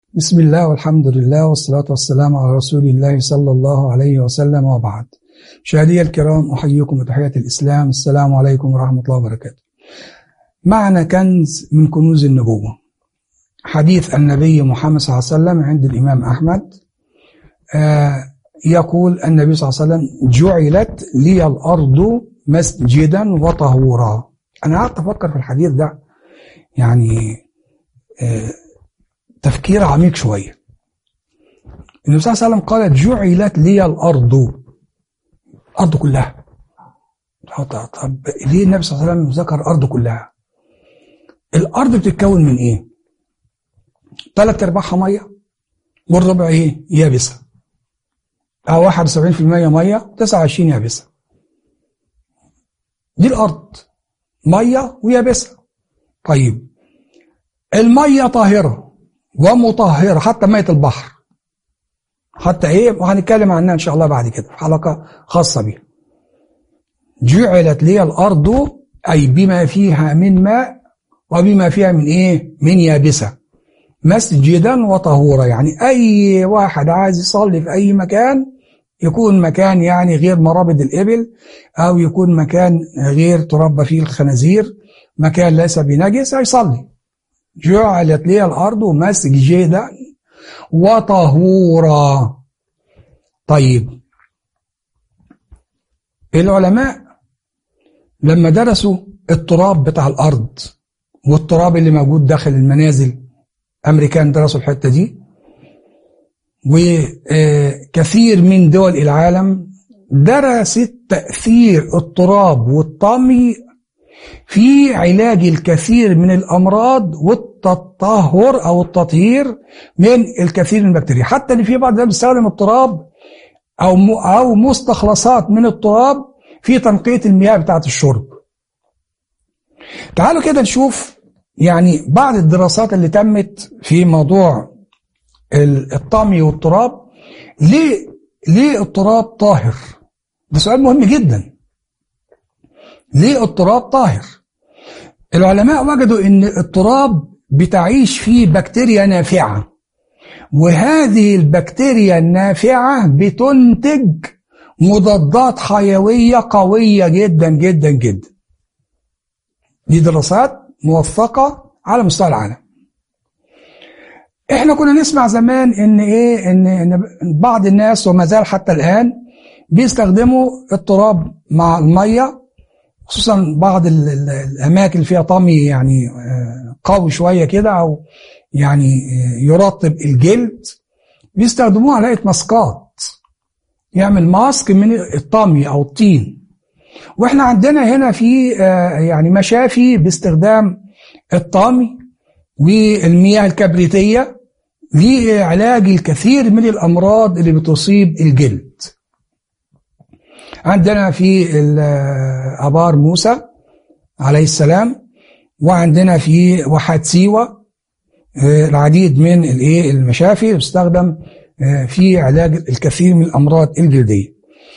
بسم الله والحمد لله والصلاة والسلام على رسول الله صلى الله عليه وسلم وبعد مشاهدي الكرام أحييكم بتحية الإسلام السلام عليكم ورحمة الله وبركاته معنا كنز من كنوز النبوة حديث النبي محمد صلى الله عليه وسلم عند الإمام أحمد آه يقول النبي صلى الله عليه وسلم جعلت لي الأرض مسجدا وطهورا أنا قعدت أفكر في الحديث ده يعني آه تفكير عميق شوية النبي صلى الله عليه وسلم قال جعلت لي الأرض الأرض كلها طب ليه النبي صلى الله عليه وسلم ذكر الأرض كلها الأرض بتتكون من إيه ثلاث أرباعها مية والربع إيه يابسة أو 71% مية 29 يابسة دي الأرض مية ويابسة طيب المية طاهرة ومطهرة حتى مية البحر حتى ايه وهنتكلم عنها ان شاء الله بعد كده في حلقة خاصة بيها جعلت لي الارض اي بما فيها من ماء وبما فيها من ايه من يابسة مسجدا وطهورا يعني اي واحد عايز يصلي في اي مكان يكون مكان يعني غير مرابد الإبل أو يكون مكان غير تربى فيه الخنازير مكان ليس بنجس هيصلي جعلت لي الأرض مسجدا وطهورا طيب العلماء لما درسوا التراب بتاع الأرض والتراب اللي موجود داخل المنازل أمريكان درسوا الحتة دي وكثير من دول العالم درست تأثير التراب والطمي في علاج الكثير من الأمراض والتطهر أو التطهير من الكثير من البكتيريا حتى اللي في بعض الناس بيستخدم التراب أو أو مستخلصات من التراب في تنقية المياه بتاعة الشرب تعالوا كده نشوف يعني بعض الدراسات اللي تمت في موضوع الطمي والتراب ليه ليه التراب طاهر ده سؤال مهم جدا ليه التراب طاهر العلماء وجدوا ان التراب بتعيش فيه بكتيريا نافعة وهذه البكتيريا النافعة بتنتج مضادات حيوية قوية جدا جدا جدا دي دراسات موثقة على مستوى العالم احنا كنا نسمع زمان ان ايه ان, إن بعض الناس وما زال حتى الان بيستخدموا التراب مع الميه خصوصا بعض الاماكن اللي فيها طمي يعني قوي شويه كده او يعني يرطب الجلد بيستخدموها على ماسكات يعمل ماسك من الطمي او الطين واحنا عندنا هنا في يعني مشافي باستخدام الطمي والمياه الكبريتيه لعلاج الكثير من الأمراض اللي بتصيب الجلد عندنا في أبار موسى عليه السلام وعندنا في واحات سيوة العديد من الايه المشافي اللي بتستخدم في علاج الكثير من الأمراض الجلدية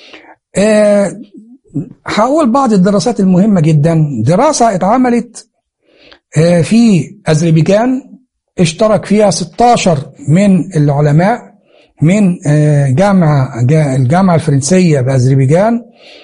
هقول بعض الدراسات المهمة جدا دراسة اتعملت في أذربيجان اشترك فيها 16 من العلماء من جامعة الجامعة الفرنسية بأذربيجان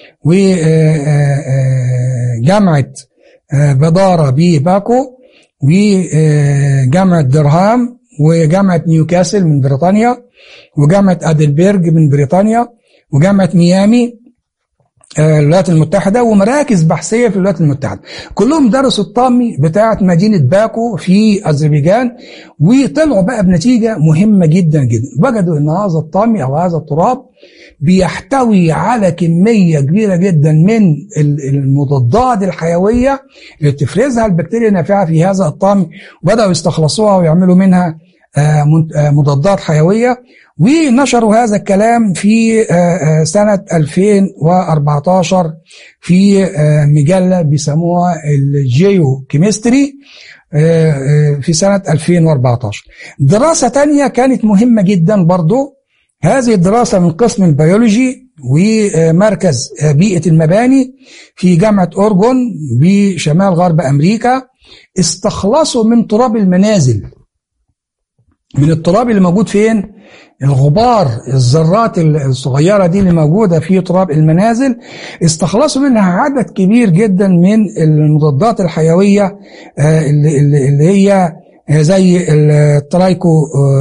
وجامعة بدارة بباكو وجامعة درهام وجامعة نيوكاسل من بريطانيا وجامعة أدلبرج من بريطانيا وجامعة ميامي الولايات المتحدة ومراكز بحثية في الولايات المتحدة كلهم درسوا الطامي بتاعة مدينة باكو في أذربيجان وطلعوا بقى بنتيجة مهمة جدا جدا وجدوا أن هذا الطامي أو هذا التراب بيحتوي على كمية كبيرة جدا من المضادات الحيوية اللي بتفرزها البكتيريا النافعة في هذا الطامي وبدأوا يستخلصوها ويعملوا منها مضادات حيوية ونشروا هذا الكلام في سنة 2014 في مجلة بيسموها الجيو كيمستري في سنة 2014 دراسة تانية كانت مهمة جدا برضو هذه الدراسة من قسم البيولوجي ومركز بيئة المباني في جامعة أورجون بشمال غرب أمريكا استخلصوا من تراب المنازل من التراب اللي موجود فين الغبار الذرات الصغيرة دي اللي موجودة في تراب المنازل استخلصوا منها عدد كبير جدا من المضادات الحيوية اللي, اللي هي زي الترايكو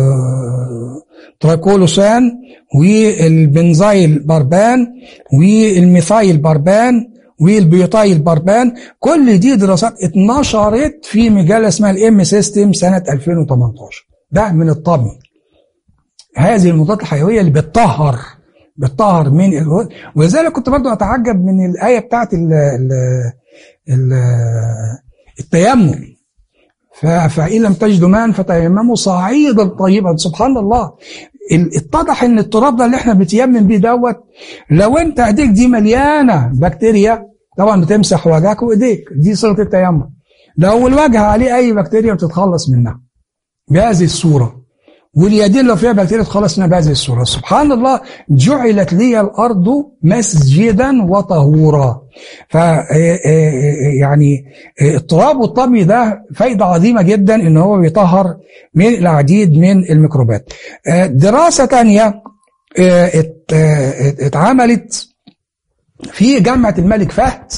ترايكولوسان والبنزايل باربان والميثايل باربان والبيوتايل باربان كل دي دراسات اتنشرت في مجلة اسمها الام سيستم سنة 2018 ده من الطبي هذه المضادات الحيوية اللي بتطهر بتطهر من ال... ولذلك كنت برضو اتعجب من الآية بتاعت ال ال ال التيمم فإن لم تجدوا ماء فتيمموا صعيدا طيبا سبحان الله اتضح ان التراب ده اللي احنا بنتيمم بيه دوت لو انت ايديك دي مليانه بكتيريا طبعا بتمسح وجهك وايديك دي صيغه التيمم لو الوجه عليه اي بكتيريا بتتخلص منها بهذه الصوره واليدين لو فيها بكتيريا تخلص منها بهذه الصوره سبحان الله جعلت لي الارض مسجدا وطهورا ف يعني التراب والطمي ده فايده عظيمه جدا ان هو بيطهر من العديد من الميكروبات دراسه ثانيه اتعملت في جامعه الملك فهد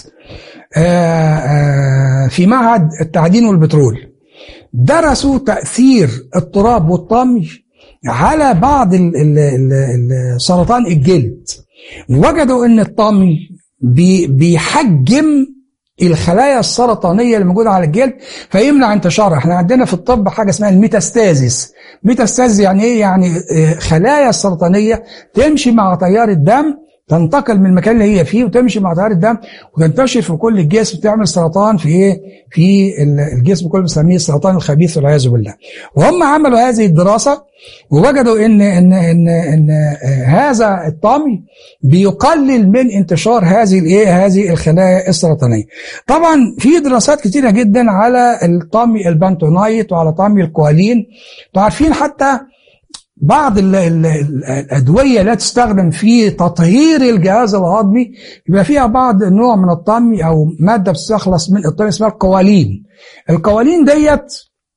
في معهد التعدين والبترول درسوا تأثير التراب والطمي على بعض ال ال ال سرطان الجلد وجدوا ان الطمي بي بيحجم الخلايا السرطانيه اللي موجوده على الجلد فيمنع انتشارها احنا عندنا في الطب حاجه اسمها الميتاستازيس ميتاستازيس يعني ايه يعني خلايا السرطانيه تمشي مع تيار الدم تنتقل من المكان اللي هي فيه وتمشي مع تيار الدم وتنتشر في كل الجسم وتعمل سرطان في ايه؟ في الجسم كله بنسميه السرطان الخبيث والعياذ بالله. وهم عملوا هذه الدراسه ووجدوا ان ان ان ان هذا الطمي بيقلل من انتشار هذه الايه؟ هذه الخلايا السرطانيه. طبعا في دراسات كثيره جدا على الطمي البانتونايت وعلى طمي الكوالين. انتوا عارفين حتى بعض ال ال الأدوية لا تستخدم في تطهير الجهاز الهضمي يبقى فيها بعض نوع من الطمي أو مادة بتستخلص من الطمي اسمها القوالين القوالين ديت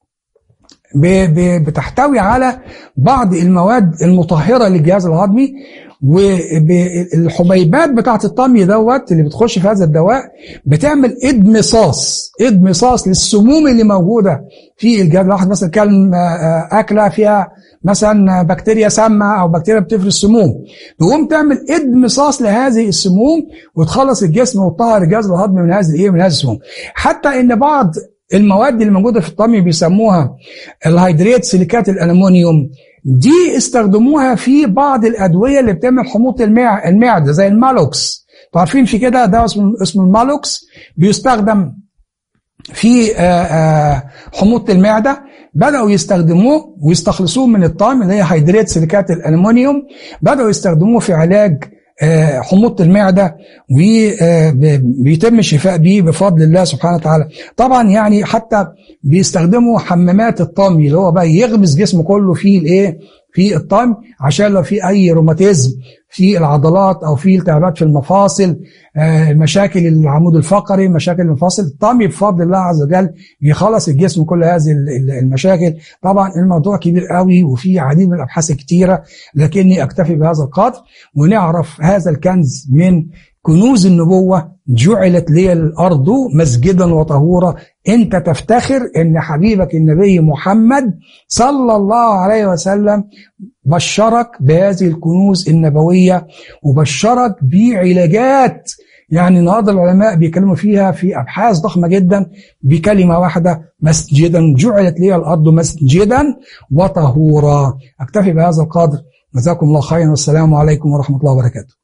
بتحتوي على بعض المواد المطهرة للجهاز الهضمي والحبيبات بتاعة الطمي دوت اللي بتخش في هذا الدواء بتعمل ادمصاص ادمصاص للسموم اللي موجودة في الجهاز الواحد مثلا كان أكلة فيها مثلا بكتيريا سامة أو بكتيريا بتفرز سموم تقوم تعمل ادمصاص لهذه السموم وتخلص الجسم وتطهر الجهاز الهضمي من هذه الايه من هذه السموم حتى ان بعض المواد اللي موجوده في الطمي بيسموها الهيدريت سيليكات الالومنيوم دي استخدموها في بعض الادويه اللي بتعمل حموضه المع... المعده زي المالوكس عارفين في كده ده اسمه اسمه المالوكس بيستخدم في حموضه المعده بداوا يستخدموه ويستخلصوه من الطعم اللي هي هيدريت سيليكات الالومنيوم بداوا يستخدموه في علاج حموضه المعده وبيتم الشفاء به بفضل الله سبحانه وتعالى طبعا يعني حتى بيستخدموا حمامات الطمي اللي هو بقى يغمس جسمه كله في الايه في الطمي عشان لو في اي روماتيزم في العضلات او في التهابات في المفاصل مشاكل العمود الفقري مشاكل المفاصل الطمي بفضل الله عز وجل بيخلص الجسم كل هذه المشاكل طبعا الموضوع كبير قوي وفي عديد من الابحاث كتيره لكني اكتفي بهذا القدر ونعرف هذا الكنز من كنوز النبوة جعلت لي الأرض مسجدا وطهورا أنت تفتخر أن حبيبك النبي محمد صلى الله عليه وسلم بشرك بهذه الكنوز النبوية وبشرك بعلاجات يعني النهارده العلماء بيتكلموا فيها في ابحاث ضخمه جدا بكلمه واحده مسجدا جعلت لي الارض مسجدا وطهورا اكتفي بهذا القدر جزاكم الله خيرا والسلام عليكم ورحمه الله وبركاته